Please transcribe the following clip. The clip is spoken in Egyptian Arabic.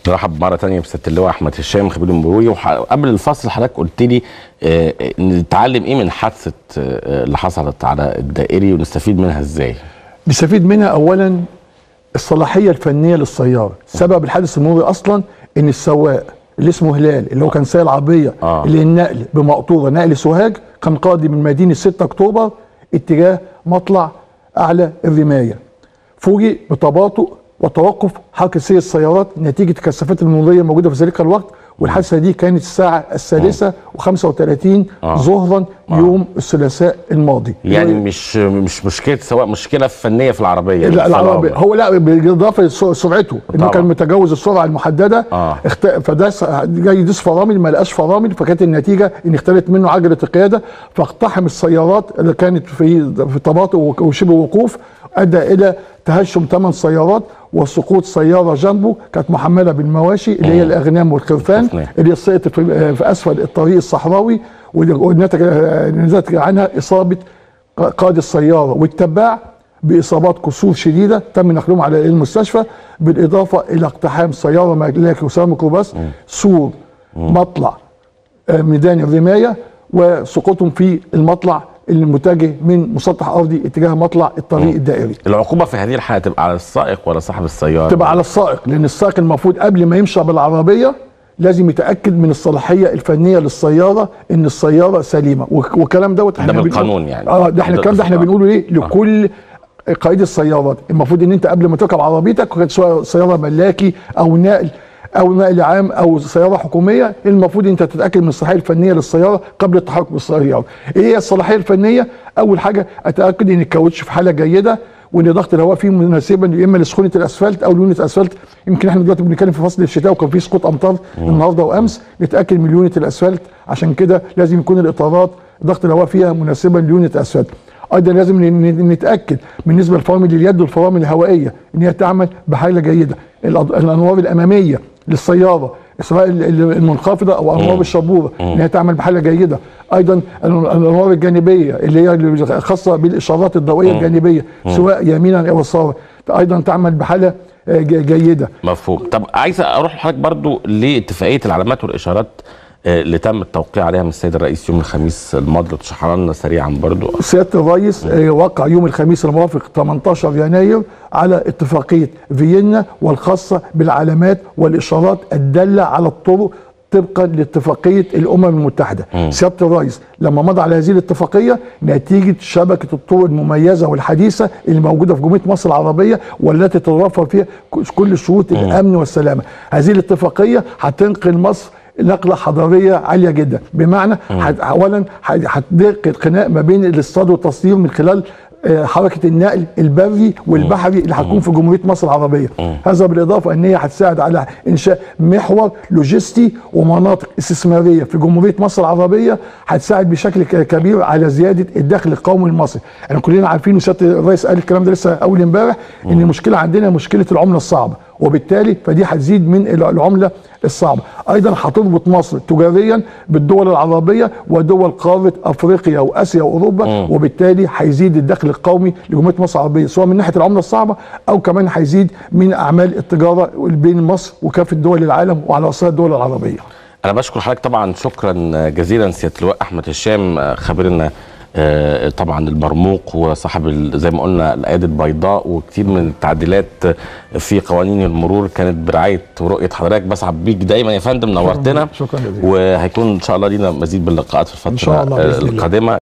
نرحب مره ثانيه بسياده اللواء احمد هشام خبير المروري وقبل الفصل حضرتك قلت لي آه، نتعلم ايه من حادثه آه، اللي حصلت على الدائري ونستفيد منها ازاي؟ نستفيد منها اولا الصلاحيه الفنيه للسياره سبب الحادث المروري اصلا ان السواق اللي اسمه هلال اللي هو كان سايق العربيه آه. اللي النقل بمقطوره نقل سوهاج كان قادم من مدينه 6 اكتوبر اتجاه مطلع اعلى الرمايه فوجئ بتباطؤ وتوقف حركه سير السيارات نتيجه الكثافات المروريه الموجوده في ذلك الوقت والحادثه دي كانت الساعه الثالثه و35 آه. ظهرا يوم الثلاثاء الماضي يعني مش مش مشكله سواء مشكله فنيه في العربيه لا العربي الفرامل. هو لا بالاضافه لسرعته انه طبعا. كان متجاوز السرعه المحدده آه. اخت... فده س- جاي يدوس فرامل ما لقاش فرامل فكانت النتيجه ان اختلت منه عجله القياده فاقتحم السيارات اللي كانت في في تباطؤ وك- وشبه وقوف ادى الى تهشم ثمان سيارات وسقوط سياره جنبه كانت محمله بالمواشي اللي هي الاغنام والخرفان الخرفان. اللي سقطت في في اسفل الطريق الصحراوي ونتج نتج عنها اصابه قائد السياره والتباع باصابات كسور شديده تم نقلهم على المستشفى بالاضافه الى اقتحام سياره ملاكي وسياره ميكروباص سور مطلع آه، ميدان الرمايه وسقوطهم في المطلع المتجه من مسطح ارضي اتجاه مطلع الطريق الدائري العقوبه في هذه الحاله تبقى على السائق ولا صاحب السياره؟ تبقى على السائق لان السائق المفروض قبل ما يمشي بالعربيه لازم يتاكد من الصلاحيه الفنيه للسياره ان السياره سليمه وك- والكلام دوت احنا بنقول- بالقانون يعني. اه ده احنا ده الكلام ده احنا الإصدار. بنقوله ليه لكل قائد السيارات المفروض ان انت قبل ما تركب عربيتك كانت سواء سياره ملاكي او نقل او نقل عام او سياره حكوميه المفروض انت تتاكد من الصلاحيه الفنيه للسياره قبل التحرك بالسياره ايه هي الصلاحيه الفنيه اول حاجه اتاكد ان الكاوتش في حاله جيده وان ضغط الهواء فيه مناسبا يا اما لسخونه الاسفلت او لونه الاسفلت يمكن احنا دلوقتي بنتكلم في فصل الشتاء وكان في سقوط امطار النهارده وامس نتاكد من لونه الاسفلت عشان كده لازم يكون الاطارات ضغط الهواء فيها مناسبا للونه الاسفلت ايضا لازم ن- ن- نتاكد بالنسبه للفرامل اليد والفرامل الهوائيه ان هي تعمل بحاله جيده الأض- الانوار الاماميه للسياره سواء ال- ال- المنخفضه او انوار الشبوره ان هي تعمل بحاله جيده ايضا ال- الانوار الجانبيه اللي هي الخاصه بالاشارات الضوئيه الجانبيه سواء يمينا او يسارا ايضا تعمل بحاله آه، ج- جيده مفهوم طب عايز اروح لحضرتك برضو لاتفاقيه العلامات والاشارات آه، اللي تم التوقيع عليها من السيد الرئيس يوم الخميس الماضي لو تشرحها لنا سريعا برضو سياده الرئيس آه، وقع يوم الخميس الموافق 18 يناير على اتفاقيه فيينا والخاصه بالعلامات والاشارات الداله على الطرق طبقا لاتفاقيه الامم المتحده سياده الرئيس لما مضى على هذه الاتفاقيه نتيجه شبكه الطرق المميزه والحديثه اللي موجوده في جمهوريه مصر العربيه والتي تتوفر فيها كل شروط الامن والسلامه هذه الاتفاقيه هتنقل مصر نقله حضاريه عاليه جدا بمعنى حد- اولا حد- هتدق القناع ما بين الاصطاد والتصدير من خلال آه، حركه النقل البري والبحري اللي هتكون في جمهوريه مصر العربيه هذا بالاضافه ان هي هتساعد على انشاء محور لوجستي ومناطق استثماريه في جمهوريه مصر العربيه هتساعد بشكل ك- كبير على زياده الدخل القومي المصري احنا كلنا عارفين وسياده الرئيس قال الكلام ده لسه اول امبارح ان المشكله عندنا مشكله العمله الصعبه وبالتالي فدي هتزيد من الع- العمله الصعبه ايضا هتربط مصر تجاريا بالدول العربيه ودول قاره افريقيا واسيا واوروبا وبالتالي هيزيد الدخل القومي لجمهوريه مصر العربيه سواء من ناحيه العمله الصعبه او كمان هيزيد من اعمال التجاره بين مصر وكافه دول العالم وعلى راسها الدول العربيه انا بشكر حضرتك طبعا شكرا جزيلا سياده اللواء احمد هشام آه، خبيرنا آه، طبعا المرموق وصاحب ال- زي ما قلنا الايادي البيضاء وكتير من التعديلات في قوانين المرور كانت برعايه ورؤيه حضرتك بسعد بيك دايما يا فندم نورتنا شكرا جزيلا وهيكون ان شاء الله لينا مزيد باللقاءات في الفتره إن شاء الله بإذن الله. القادمه